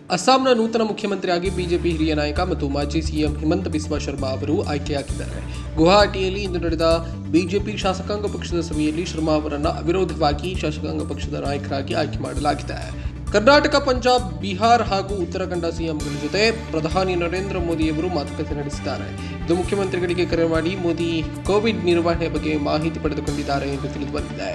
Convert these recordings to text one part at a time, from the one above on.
ಅಸ್ಸಾಂನ ನೂತನ ಮುಖ್ಯಮಂತ್ರಿಯಾಗಿ ಬಿಜೆಪಿ ಹಿರಿಯ ನಾಯಕ ಮತ್ತು ಮಾಜಿ ಸಿಎಂ ಹಿಮಂತ ಬಿಸ್ವಾ ಶರ್ಮಾ ಅವರು ಆಯ್ಕೆಯಾಗಿದ್ದಾರೆ ಗುವಾಹಟಿಯಲ್ಲಿ ಇಂದು ನಡೆದ ಬಿಜೆಪಿ ಶಾಸಕಾಂಗ ಪಕ್ಷದ ಸಭೆಯಲ್ಲಿ ಶರ್ಮಾ ಅವರನ್ನು ಅವಿರೋಧವಾಗಿ ಶಾಸಕಾಂಗ ಪಕ್ಷದ ನಾಯಕರಾಗಿ ಆಯ್ಕೆ ಮಾಡಲಾಗಿದೆ ಕರ್ನಾಟಕ ಪಂಜಾಬ್ ಬಿಹಾರ್ ಹಾಗೂ ಉತ್ತರಾಖಂಡ ಸಿಎಂಗಳ ಜೊತೆ ಪ್ರಧಾನಿ ನರೇಂದ್ರ ಮೋದಿಯವರು ಮಾತುಕತೆ ನಡೆಸಿದ್ದಾರೆ ಇದು ಮುಖ್ಯಮಂತ್ರಿಗಳಿಗೆ ಕರೆ ಮಾಡಿ ಮೋದಿ ಕೋವಿಡ್ ನಿರ್ವಹಣೆ ಬಗ್ಗೆ ಮಾಹಿತಿ ಪಡೆದುಕೊಂಡಿದ್ದಾರೆ ಎಂದು ತಿಳಿದುಬಂದಿದೆ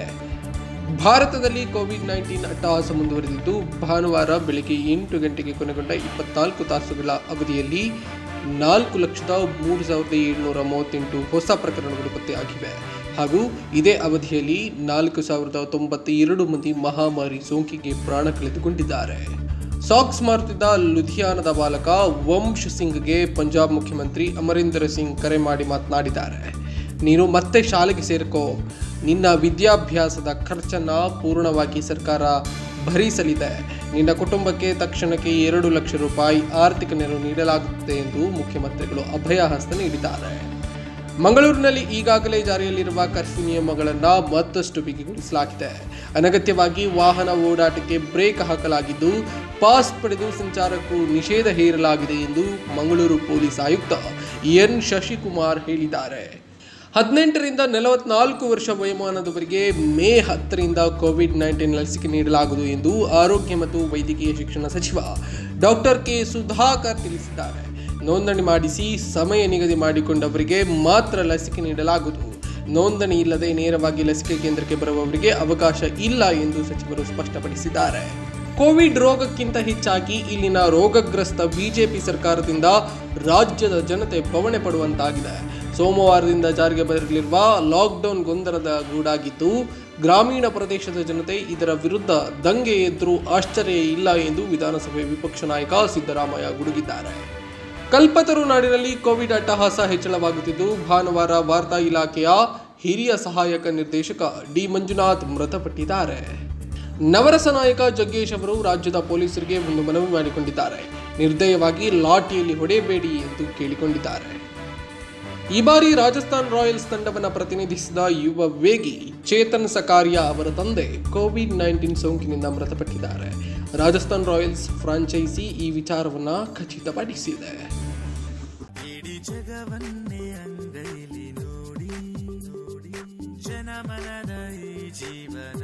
ಭಾರತದಲ್ಲಿ ಕೋವಿಡ್ ನೈನ್ಟೀನ್ ಅಟ್ಟಹಾಸ ಮುಂದುವರೆದಿದ್ದು ಭಾನುವಾರ ಬೆಳಗ್ಗೆ ಎಂಟು ಗಂಟೆಗೆ ಕೊನೆಗೊಂಡ ಇಪ್ಪತ್ನಾಲ್ಕು ತಾಸುಗಳ ಅವಧಿಯಲ್ಲಿ ನಾಲ್ಕು ಲಕ್ಷದ ಮೂರು ಸಾವಿರದ ಏಳುನೂರ ಮೂವತ್ತೆಂಟು ಹೊಸ ಪ್ರಕರಣಗಳು ಪತ್ತೆಯಾಗಿವೆ ಹಾಗೂ ಇದೇ ಅವಧಿಯಲ್ಲಿ ನಾಲ್ಕು ಸಾವಿರದ ತೊಂಬತ್ತ ಎರಡು ಮಂದಿ ಮಹಾಮಾರಿ ಸೋಂಕಿಗೆ ಪ್ರಾಣ ಕಳೆದುಕೊಂಡಿದ್ದಾರೆ ಸಾಕ್ಸ್ ಮಾರುತ್ತಿದ್ದ ಲುಧಿಯಾನದ ಬಾಲಕ ವಂಶ್ ಸಿಂಗ್ಗೆ ಪಂಜಾಬ್ ಮುಖ್ಯಮಂತ್ರಿ ಅಮರೀಂದರ್ ಸಿಂಗ್ ಕರೆ ಮಾಡಿ ಮಾತನಾಡಿದ್ದಾರೆ ನೀನು ಮತ್ತೆ ಶಾಲೆಗೆ ಸೇರ್ಕೋ ನಿನ್ನ ವಿದ್ಯಾಭ್ಯಾಸದ ಖರ್ಚನ್ನ ಪೂರ್ಣವಾಗಿ ಸರ್ಕಾರ ಭರಿಸಲಿದೆ ನಿನ್ನ ಕುಟುಂಬಕ್ಕೆ ತಕ್ಷಣಕ್ಕೆ ಎರಡು ಲಕ್ಷ ರೂಪಾಯಿ ಆರ್ಥಿಕ ನೆರವು ನೀಡಲಾಗುತ್ತದೆ ಎಂದು ಮುಖ್ಯಮಂತ್ರಿಗಳು ಅಭಯ ಹಸ್ತ ನೀಡಿದ್ದಾರೆ ಮಂಗಳೂರಿನಲ್ಲಿ ಈಗಾಗಲೇ ಜಾರಿಯಲ್ಲಿರುವ ಕರ್ಫ್ಯೂ ನಿಯಮಗಳನ್ನು ಮತ್ತಷ್ಟು ಬಿಗಿಗೊಳಿಸಲಾಗಿದೆ ಅನಗತ್ಯವಾಗಿ ವಾಹನ ಓಡಾಟಕ್ಕೆ ಬ್ರೇಕ್ ಹಾಕಲಾಗಿದ್ದು ಪಾಸ್ ಪಡೆದು ಸಂಚಾರಕ್ಕೂ ನಿಷೇಧ ಹೇರಲಾಗಿದೆ ಎಂದು ಮಂಗಳೂರು ಪೊಲೀಸ್ ಆಯುಕ್ತ ಎನ್ ಶಶಿಕುಮಾರ್ ಹೇಳಿದ್ದಾರೆ ಹದಿನೆಂಟರಿಂದ ನಲವತ್ನಾಲ್ಕು ವರ್ಷ ವಯೋಮಾನದವರಿಗೆ ಮೇ ಹತ್ತರಿಂದ ಕೋವಿಡ್ ನೈನ್ಟೀನ್ ಲಸಿಕೆ ನೀಡಲಾಗುವುದು ಎಂದು ಆರೋಗ್ಯ ಮತ್ತು ವೈದ್ಯಕೀಯ ಶಿಕ್ಷಣ ಸಚಿವ ಡಾಕ್ಟರ್ ಕೆ ಸುಧಾಕರ್ ತಿಳಿಸಿದ್ದಾರೆ ನೋಂದಣಿ ಮಾಡಿಸಿ ಸಮಯ ನಿಗದಿ ಮಾಡಿಕೊಂಡವರಿಗೆ ಮಾತ್ರ ಲಸಿಕೆ ನೀಡಲಾಗುವುದು ನೋಂದಣಿ ಇಲ್ಲದೆ ನೇರವಾಗಿ ಲಸಿಕೆ ಕೇಂದ್ರಕ್ಕೆ ಬರುವವರಿಗೆ ಅವಕಾಶ ಇಲ್ಲ ಎಂದು ಸಚಿವರು ಸ್ಪಷ್ಟಪಡಿಸಿದ್ದಾರೆ ಕೋವಿಡ್ ರೋಗಕ್ಕಿಂತ ಹೆಚ್ಚಾಗಿ ಇಲ್ಲಿನ ರೋಗಗ್ರಸ್ತ ಬಿಜೆಪಿ ಸರ್ಕಾರದಿಂದ ರಾಜ್ಯದ ಜನತೆ ಬವಣೆ ಪಡುವಂತಾಗಿದೆ ಸೋಮವಾರದಿಂದ ಜಾರಿಗೆ ಬರಲಿರುವ ಲಾಕ್ಡೌನ್ ಗೊಂದಲದ ಗೂಡಾಗಿದ್ದು ಗ್ರಾಮೀಣ ಪ್ರದೇಶದ ಜನತೆ ಇದರ ವಿರುದ್ಧ ದಂಗೆ ಎದ್ರೂ ಆಶ್ಚರ್ಯ ಇಲ್ಲ ಎಂದು ವಿಧಾನಸಭೆ ವಿಪಕ್ಷ ನಾಯಕ ಸಿದ್ದರಾಮಯ್ಯ ಗುಡುಗಿದ್ದಾರೆ ಕಲ್ಪತರು ನಾಡಿನಲ್ಲಿ ಕೋವಿಡ್ ಅಟ್ಟಹಾಸ ಹೆಚ್ಚಳವಾಗುತ್ತಿದ್ದು ಭಾನುವಾರ ವಾರ್ತಾ ಇಲಾಖೆಯ ಹಿರಿಯ ಸಹಾಯಕ ನಿರ್ದೇಶಕ ಡಿ ಮಂಜುನಾಥ್ ಮೃತಪಟ್ಟಿದ್ದಾರೆ ನವರಸ ನಾಯಕ ಜಗ್ಗೇಶ್ ಅವರು ರಾಜ್ಯದ ಪೊಲೀಸರಿಗೆ ಒಂದು ಮನವಿ ಮಾಡಿಕೊಂಡಿದ್ದಾರೆ ನಿರ್ದಯವಾಗಿ ಲಾಠಿಯಲ್ಲಿ ಹೊಡೆಯಬೇಡಿ ಎಂದು ಕೇಳಿಕೊಂಡಿದ್ದಾರೆ ಈ ಬಾರಿ ರಾಜಸ್ಥಾನ್ ರಾಯಲ್ಸ್ ತಂಡವನ್ನು ಪ್ರತಿನಿಧಿಸಿದ ಯುವ ವೇಗಿ ಚೇತನ್ ಸಕಾರಿಯಾ ಅವರ ತಂದೆ ಕೋವಿಡ್ ನೈನ್ಟೀನ್ ಸೋಂಕಿನಿಂದ ಮೃತಪಟ್ಟಿದ್ದಾರೆ ರಾಜಸ್ಥಾನ್ ರಾಯಲ್ಸ್ ಫ್ರಾಂಚೈಸಿ ಈ ವಿಚಾರವನ್ನ ಖಚಿತಪಡಿಸಿದೆ ಇಡೀ ಜಗವನ್ನೇ ಅಂಗೈಲಿ ನೋಡಿ ನೋಡಿ ಜನಮನದ ಈ ಜೀವನ